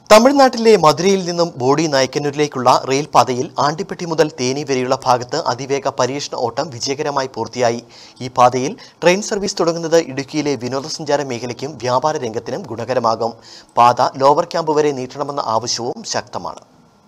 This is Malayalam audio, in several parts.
തമിഴ്നാട്ടിലെ മധുരയിൽ നിന്നും ബോഡി നായ്ക്കന്നൂരിലേക്കുള്ള റെയിൽപാതയിൽ ആണ്ടിപ്പെട്ടി മുതൽ തേനി വരെയുള്ള ഭാഗത്ത് അതിവേഗ പരീക്ഷണ ഓട്ടം വിജയകരമായി പൂർത്തിയായി ഈ പാതയിൽ ട്രെയിൻ സർവീസ് തുടങ്ങുന്നത് ഇടുക്കിയിലെ വിനോദസഞ്ചാര മേഖലയ്ക്കും വ്യാപാര രംഗത്തിനും ഗുണകരമാകും പാത ലോവർ ക്യാമ്പ് വരെ നീട്ടണമെന്ന ആവശ്യവും ശക്തമാണ്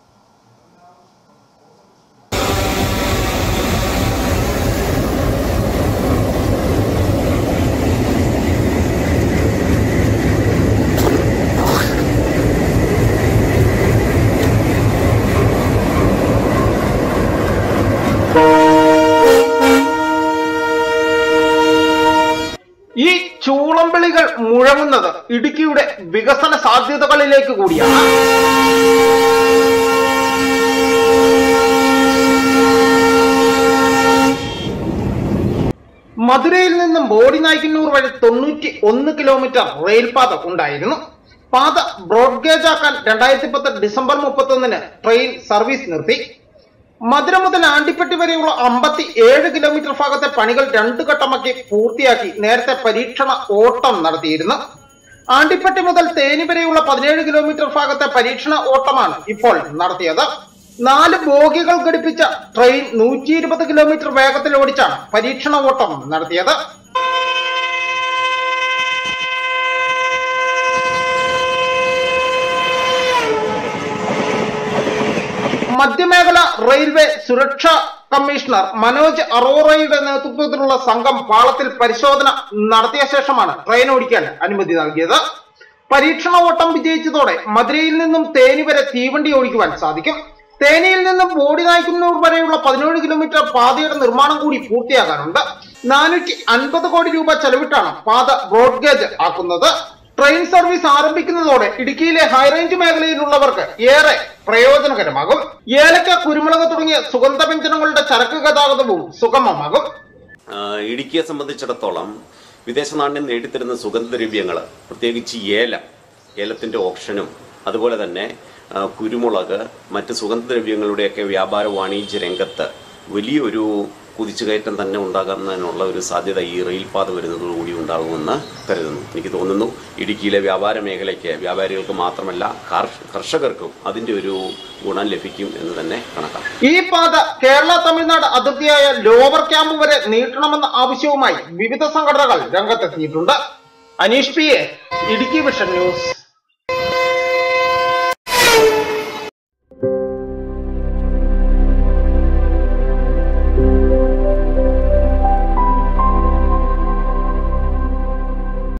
ഈ ചൂളംവിളികൾ മുഴങ്ങുന്നത് ഇടുക്കിയുടെ വികസന സാധ്യതകളിലേക്ക് കൂടിയാണ് മധുരയിൽ നിന്നും ബോഡി നായ്ക്കന്നൂർ വഴി തൊണ്ണൂറ്റി ഒന്ന് കിലോമീറ്റർ റെയിൽപാത ഉണ്ടായിരുന്നു പാത ബ്രോഡ് ഗേജ് ആക്കാൻ രണ്ടായിരത്തി പത്ത് ഡിസംബർ മുപ്പത്തി ഒന്നിന് ട്രെയിൻ സർവീസ് നിർത്തി മധുര മുതൽ ആണ്ടിപ്പെട്ടി വരെയുള്ള അമ്പത്തി ഏഴ് കിലോമീറ്റർ ഭാഗത്തെ പണികൾ രണ്ടു ഘട്ടമാക്കി പൂർത്തിയാക്കി നേരത്തെ പരീക്ഷണ ഓട്ടം നടത്തിയിരുന്നു ആണ്ടിപ്പെട്ടി മുതൽ തേനി വരെയുള്ള പതിനേഴ് കിലോമീറ്റർ ഭാഗത്തെ പരീക്ഷണ ഓട്ടമാണ് ഇപ്പോൾ നടത്തിയത് നാല് ബോഗികൾ ഘടിപ്പിച്ച ട്രെയിൻ നൂറ്റി ഇരുപത് കിലോമീറ്റർ വേഗത്തിൽ ഓടിച്ചാണ് പരീക്ഷണ ഓട്ടം നടത്തിയത് മധ്യമേഖല റെയിൽവേ സുരക്ഷാ കമ്മീഷണർ മനോജ് അറോറയുടെ നേതൃത്വത്തിലുള്ള സംഘം പാളത്തിൽ പരിശോധന നടത്തിയ ശേഷമാണ് ട്രെയിൻ ഓടിക്കാൻ അനുമതി നൽകിയത് പരീക്ഷണ ഓട്ടം വിജയിച്ചതോടെ മധുരയിൽ നിന്നും തേനി വരെ തീവണ്ടി ഓടിക്കുവാൻ സാധിക്കും തേനിയിൽ നിന്നും ബോഡി നായ്ക്കുന്നൂർ വരെയുള്ള പതിനേഴ് കിലോമീറ്റർ പാതയുടെ നിർമ്മാണം കൂടി പൂർത്തിയാകാനുണ്ട് നാനൂറ്റി അൻപത് കോടി രൂപ ചെലവിട്ടാണ് പാത ബ്രോഡ് ഗേജ് ആക്കുന്നത് ട്രെയിൻ സർവീസ് ആരംഭിക്കുന്നതോടെ ഇടുക്കിയിലെ ഹൈറേഞ്ച് മേഖലയിലുള്ളവർക്ക് ഏറെ പ്രയോജനകരമാകും ഏലക്ക കുരുമുളക് തുടങ്ങിയ സുഗന്ധവ്യഞ്ജനങ്ങളുടെ ചരക്ക് ഗതാഗതവും സുഗമമാകും ആ, ഇടുക്കിയെ സംബന്ധിച്ചിടത്തോളം വിദേശ നാണ്യം നേടിത്തരുന്ന സുഗന്ധദ്രവ്യങ്ങൾ പ്രത്യേകിച്ച് ഏലം ഏലത്തിൻ്റെ ഓപ്ഷനും അതുപോലെ തന്നെ ആ, കുരുമുളക് മറ്റ് സുഗന്ധദ്രവ്യങ്ങളുടെയൊക്കെ വ്യാപാര വാണിജ്യ രംഗത്ത് വലിയൊരു കുതിച്ചുകയറ്റം തന്നെ ഉണ്ടാകുന്നതിനുള്ള ഒരു സാധ്യത ഈ റെയിൽപാത വരുന്നതോടുകൂടി ഉണ്ടാകുമെന്ന് കരുതുന്നു എനിക്ക് തോന്നുന്നു ഇടുക്കിയിലെ വ്യാപാര മേഖലയ്ക്ക് വ്യാപാരികൾക്ക് മാത്രമല്ല കാർഷ- കർഷകർക്കും അതിൻ്റെ ഒരു ഗുണം ലഭിക്കും എന്ന് തന്നെ കണക്കാക്കാം ഈ പാത കേരള തമിഴ്നാട് അതിർത്തിയായ ലോവർ ക്യാമ്പ് വരെ നീട്ടണമെന്ന ആവശ്യവുമായി വിവിധ സംഘടനകൾ രംഗത്തെത്തിയിട്ടുണ്ട് Aneesh P A Idukki vision news